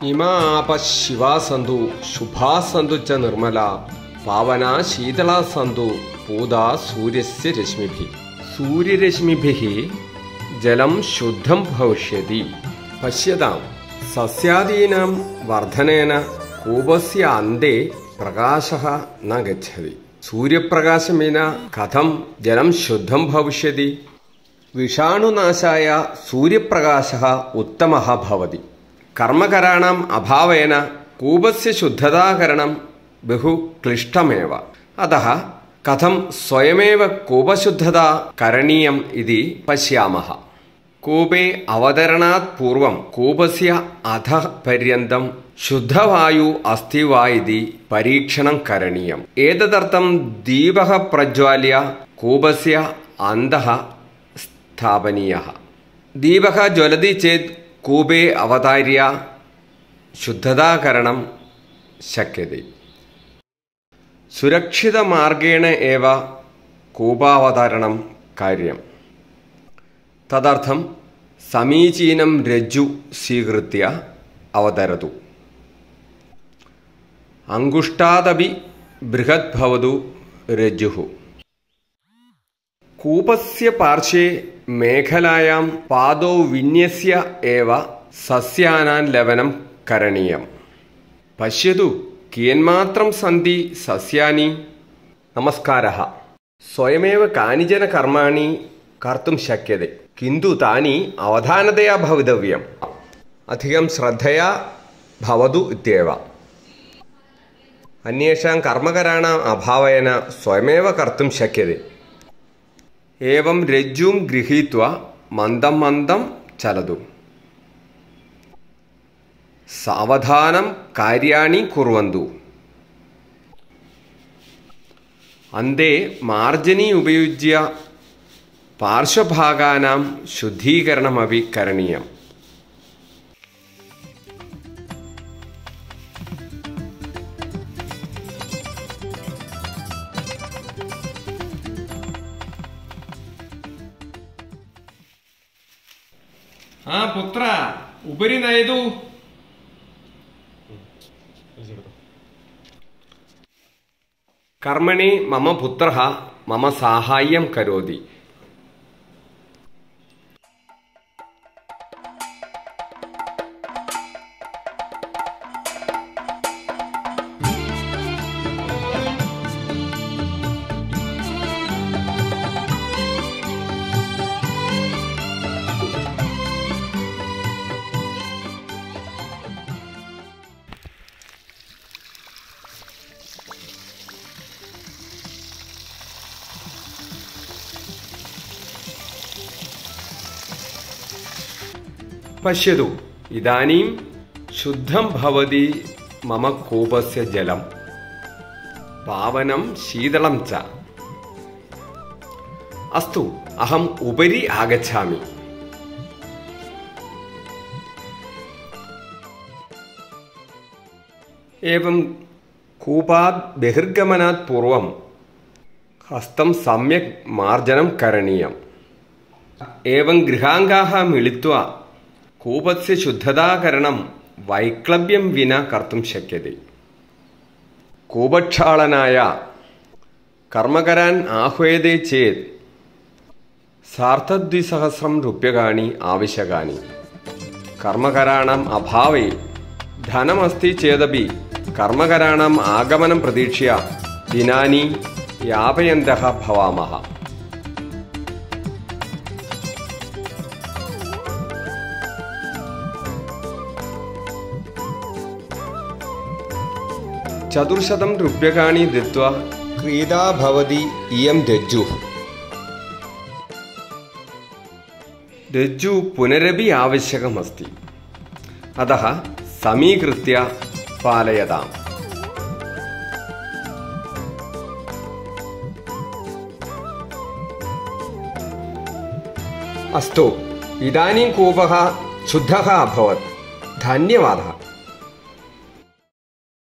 ഇമാ ആപ ശിവാ സന്തു ശുഭാ സന്തു ച നിർമ്മല പാവന ശീതള സന്തു പൂത സൂര്യസ്യ രശ്മിഭി സൂര്യരശ്മിഭിः ജലം ശുദ്ധം ഭവിഷ്യതി പശ്യതാം സസ്യാദീനാം വർധനേന കൂപസ്യ അന്തേ പ്രകാശः ന ഗച്ഛതി സൂര്യപ്രകാശം വിന കഥം ജലം ശുദ്ധം ഭവിഷ്യതി വിഷാണുനാശായ സൂര്യപ്രകാശः ഉത്തമः ഭവതി കർമ്മകരാണാം അഭാവേന കൂപസ്യ ശുദ്ധതാകരണം ബഹു ക്ലിഷ്ടമേവ അതः കഥം സ്വയമേവ കൂപശുദ്ധതാ കരണീയം ഇതി പശ്യാമः കൂപേ അവതരണാത് പൂർവം കൂപസ്യ അധഃ പര്യന്തം ശുദ്ധവായു അസ്തി വാ ഇതി പരീക്ഷണം കരണീയം ഏതദർത്ഥം ദീപः പ്രജ്വാല്യ കൂപസ്യ അന്തः സ്ഥാപനീയः ദീപः ജ്വലതി ചേത് കൂപേ അവതാര്യ ശുദ്ധതാകരണം ശക്യത്തെ സുരക്ഷിതമാർഗേണ ഏവ കൂപാവതരണം കാര്യം തദർത്ഥം സമീചീനം രജ്ജു സ്വീകൃത്യ അവതരതു അങ്കുഷ്ടാദപി ബൃഹത് ഭവതു രജ്ജുഃ കൂപസ്യ പാർശ്വേ മേഖലായാം പാദോ വിന്യസ്യ ഏവ സസ്യാനാൻ ലവനം കരണീയം പശ്യതു കിയന്മാത്രം സന്തി സസ്യാനി നമസ്കാരः സ്വയമേവ കാനിചന കർമാണി കർത്തും ശക്യത്തെ കിന്തു താനി അവധാനതയാ ഭവിതവ്യം അധികം ശ്രദ്ധയാ ഭവതു ഇത്യേവ അന്യേഷാം കർമ്മകരാണാം അഭാവേന സ്വയമേവ കർത്തും ശക്യത്തെ ഏവം രജ്ജും ഗൃഹീത്വ മന്ദം മന്ദം ചലതു സാവധാനം കാര്യാണി കുർവന്തു അന്തേ മാർജനി ഉപയുജ്യ പാർശ്വഭാഗാനാം ശുദ്ധീകരണമപി കരണീയം ആ പുത്ര ഉപരി നയതു കർമ്മണി മമ പുത്ര മമ സാഹായ്യം കരോതി പശ്യതു ഇതാനീം ശുദ്ധം ഭവതി മമ കൂപസ്യ ജലം പാവനം ശീതളം ച അസ്തു അഹം ഉപരി ആഗച്ഛാമി ഏവം കൂപാത് ബഹിർഗമനാത് പൂർവം ഹസ്തം സമ്യക് മാർജനം കരണീയം ഏവം ഗൃഹാംഗാः മിളിത്वा കൂപസ്യ ശുദ്ധതാകരണം വൈക്ലവ്യം വിന കർത്തും ശക്യത്തെ കൂപക്ഷാളനായ കർമ്മകരാൻ ആഹ്വേദേ ചേത് സാർദ്ധദ്വിസഹസ്രം രൂപ്യകാണി ആവശ്യകാനി കർമ്മകരാണം അഭാവേ ധനമസ്തി ചേതപി കർമ്മകരാണം ആഗമനം പ്രതീക്ഷ്യ ദിനാനി യാപയന്തഃ ഭവാമഹ ചതുർശതം റുപ്യകാണി ദത്വ ക്രീഡാ ഭവതി ഇയം രജ്ജു രജ്ജു പുനരപി ആവശ്യകമസ്തി അതः സമീകൃത്യ പാലയതാം അസ്തു ഇതാനീം കൂപः ശുദ്ധः അഭവत् ധന്യവാദः